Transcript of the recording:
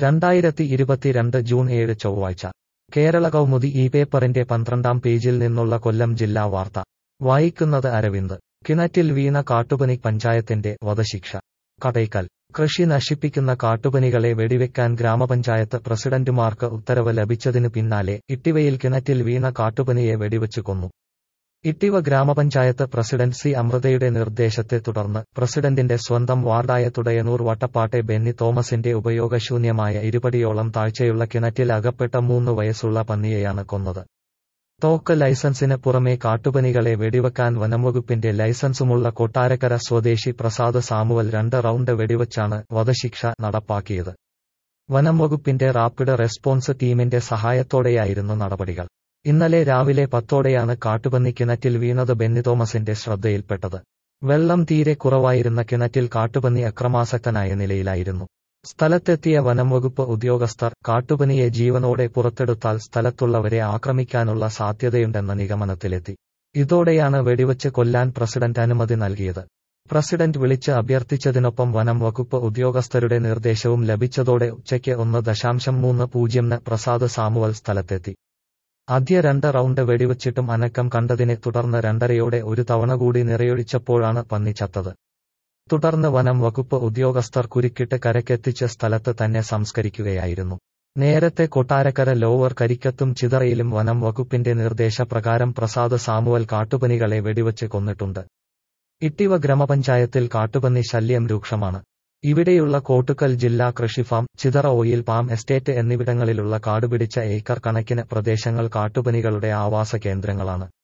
രണ്ടായിരത്തി ഇരുപത്തിരണ്ട് ജൂൺ ഏഴ് ചൊവ്വാഴ്ച കേരള കൗമുദി ഈ പേപ്പറിന്റെ പന്ത്രണ്ടാം പേജിൽ നിന്നുള്ള കൊല്ലം ജില്ലാ വാർത്ത വായിക്കുന്നത് അരവിന്ദ് കിണറ്റിൽ വീണ കാട്ടുപനി പഞ്ചായത്തിന്റെ വധശിക്ഷ കടയ്ക്കൽ കൃഷി നശിപ്പിക്കുന്ന കാട്ടുപനികളെ വെടിവെക്കാൻ ഗ്രാമപഞ്ചായത്ത് പ്രസിഡന്റുമാർക്ക് ഉത്തരവ് ലഭിച്ചതിനു പിന്നാലെ ഇട്ടിവയിൽ കിണറ്റിൽ വീണ കാട്ടുപനിയെ വെടിവെച്ചു കൊന്നു ഇട്ടിവ ഗ്രാമപഞ്ചായത്ത് പ്രസിഡന്റ് സി അമൃതയുടെ നിർദ്ദേശത്തെ തുടർന്ന് പ്രസിഡന്റിന്റെ സ്വന്തം വാർഡായ തുടയനൂർ വട്ടപ്പാട്ടെ ബെന്നി തോമസിന്റെ ഉപയോഗശൂന്യമായ ഇരുപടിയോളം താഴ്ചയുള്ള കിണറ്റിൽ അകപ്പെട്ട മൂന്ന് വയസ്സുള്ള പന്നിയെയാണ് കൊന്നത് തോക്ക് ലൈസൻസിന് പുറമെ കാട്ടുപനികളെ വെടിവെക്കാൻ വനംവകുപ്പിന്റെ ലൈസൻസുമുള്ള കൊട്ടാരക്കര സ്വദേശി പ്രസാദ് സാമുവൽ രണ്ട് റൗണ്ട് വെടിവച്ചാണ് വധശിക്ഷ നടപ്പാക്കിയത് വനംവകുപ്പിന്റെ റാപ്പിഡ് റെസ്പോൺസ് ടീമിന്റെ സഹായത്തോടെയായിരുന്നു നടപടികൾ ഇന്നലെ രാവിലെ പത്തോടെയാണ് കാട്ടുപന്നി കിണറ്റിൽ വീണത് ബെന്നി തോമസിന്റെ ശ്രദ്ധയിൽപ്പെട്ടത് വെള്ളം തീരെ കുറവായിരുന്ന കിണറ്റിൽ കാട്ടുപന്നി അക്രമാസക്തനായ നിലയിലായിരുന്നു സ്ഥലത്തെത്തിയ വനംവകുപ്പ് ഉദ്യോഗസ്ഥർ കാട്ടുപനിയെ ജീവനോടെ പുറത്തെടുത്താൽ സ്ഥലത്തുള്ളവരെ ആക്രമിക്കാനുള്ള സാധ്യതയുണ്ടെന്ന നിഗമനത്തിലെത്തി ഇതോടെയാണ് വെടിവെച്ച് കൊല്ലാൻ പ്രസിഡന്റ് അനുമതി നൽകിയത് പ്രസിഡന്റ് വിളിച്ച് അഭ്യർത്ഥിച്ചതിനൊപ്പം വനം വകുപ്പ് ഉദ്യോഗസ്ഥരുടെ നിർദ്ദേശവും ലഭിച്ചതോടെ ഉച്ചയ്ക്ക് ഒന്ന് ദശാംശം മൂന്ന് പൂജ്യംന് പ്രസാദ് സാമുവൽ സ്ഥലത്തെത്തി ആദ്യ രണ്ട് റൗണ്ട് വെടിവച്ചിട്ടും അനക്കം കണ്ടതിനെ തുടർന്ന് രണ്ടരയോടെ ഒരു തവണ കൂടി നിറയൊഴിച്ചപ്പോഴാണ് പന്നി ചത്തത് തുടർന്ന് വനം വകുപ്പ് ഉദ്യോഗസ്ഥർ കുരുക്കിട്ട് കരക്കെത്തിച്ച് സ്ഥലത്ത് തന്നെ സംസ്കരിക്കുകയായിരുന്നു നേരത്തെ കൊട്ടാരക്കര ലോവർ കരിക്കത്തും ചിതറയിലും വനം വകുപ്പിന്റെ നിർദ്ദേശപ്രകാരം പ്രസാദ് സാമുവൽ കാട്ടുപനികളെ വെടിവച്ച് കൊന്നിട്ടുണ്ട് ഇട്ടിവ ഗ്രാമപഞ്ചായത്തിൽ കാട്ടുപന്നി ശല്യം രൂക്ഷമാണ് ഇവിടെയുള്ള കോട്ടുക്കൽ ജില്ലാ കൃഷിഫാം ചിതറ ഓയിൽ പാം എസ്റ്റേറ്റ് എന്നിവിടങ്ങളിലുള്ള കാടുപിടിച്ച ഏക്കർ കണക്കിന് പ്രദേശങ്ങൾ കാട്ടുപനികളുടെ ആവാസ കേന്ദ്രങ്ങളാണ്